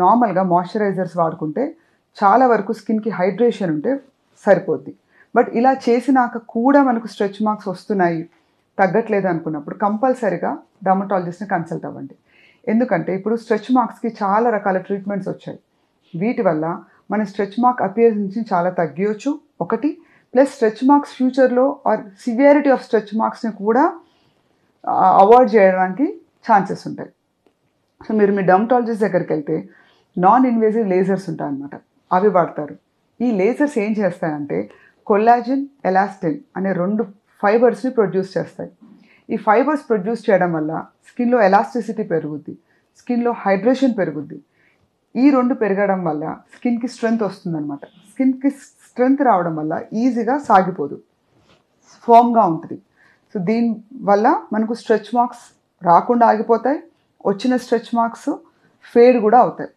నార్మల్గా మాయిశ్చరైజర్స్ వాడుకుంటే చాలా వరకు స్కిన్కి హైడ్రేషన్ ఉంటే సరిపోద్ది బట్ ఇలా చేసినాక కూడా మనకు స్ట్రెచ్ మార్క్స్ వస్తున్నాయి తగ్గట్లేదు అనుకున్నప్పుడు కంపల్సరిగా డర్మటాలజిస్ట్ని కన్సల్ట్ అవ్వండి ఎందుకంటే ఇప్పుడు స్ట్రెచ్ మార్క్స్కి చాలా రకాల ట్రీట్మెంట్స్ వచ్చాయి వీటి వల్ల మన స్ట్రెచ్ మార్క్ అపియరెన్స్ని చాలా తగ్గియొచ్చు ఒకటి ప్లస్ స్ట్రెచ్ మార్క్స్ ఫ్యూచర్లో ఆర్ సివియారిటీ ఆఫ్ స్ట్రెచ్ మార్క్స్ని కూడా అవాయిడ్ చేయడానికి ఛాన్సెస్ ఉంటాయి సో మీరు మీ డర్మటాలజిస్ట్ దగ్గరికి వెళ్తే నాన్ ఇన్వేజివ్ లేజర్స్ ఉంటాయి అన్నమాట అవి వాడతారు ఈ లేజర్స్ ఏం చేస్తాయంటే కొల్లాజిన్ ఎలాస్టిన్ అనే రెండు ఫైబర్స్ని ప్రొడ్యూస్ చేస్తాయి ఈ ఫైబర్స్ ప్రొడ్యూస్ చేయడం వల్ల స్కిన్లో ఎలాస్టిసిటీ పెరుగుద్ది స్కిన్లో హైడ్రేషన్ పెరుగుద్ది ఈ రెండు పెరగడం వల్ల స్కిన్కి స్ట్రెంగ్త్ వస్తుందన్నమాట స్కిన్కి స్ట్రెంగ్త్ రావడం వల్ల ఈజీగా సాగిపోదు ఫామ్గా ఉంటుంది సో దీని వల్ల మనకు స్ట్రెచ్ మార్క్స్ రాకుండా ఆగిపోతాయి వచ్చిన స్ట్రెచ్ మార్క్స్ ఫేడ్ కూడా అవుతాయి